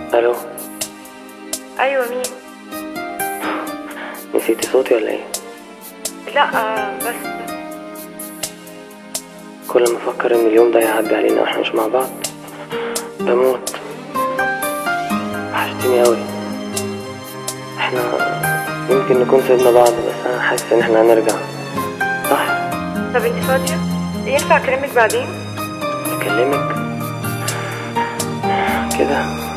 الو ايوه مين نسيتي صوتي ولا ايه لا آه بس كل ما افكر ان اليوم ده يعدي علينا واحنا مش مع بعض بموت وحشتني قوي احنا يمكن نكون سيبنا بعض بس انا حاسس ان احنا هنرجع صح طب انت فاضيه ينفع اكلمك بعدين اكلمك كده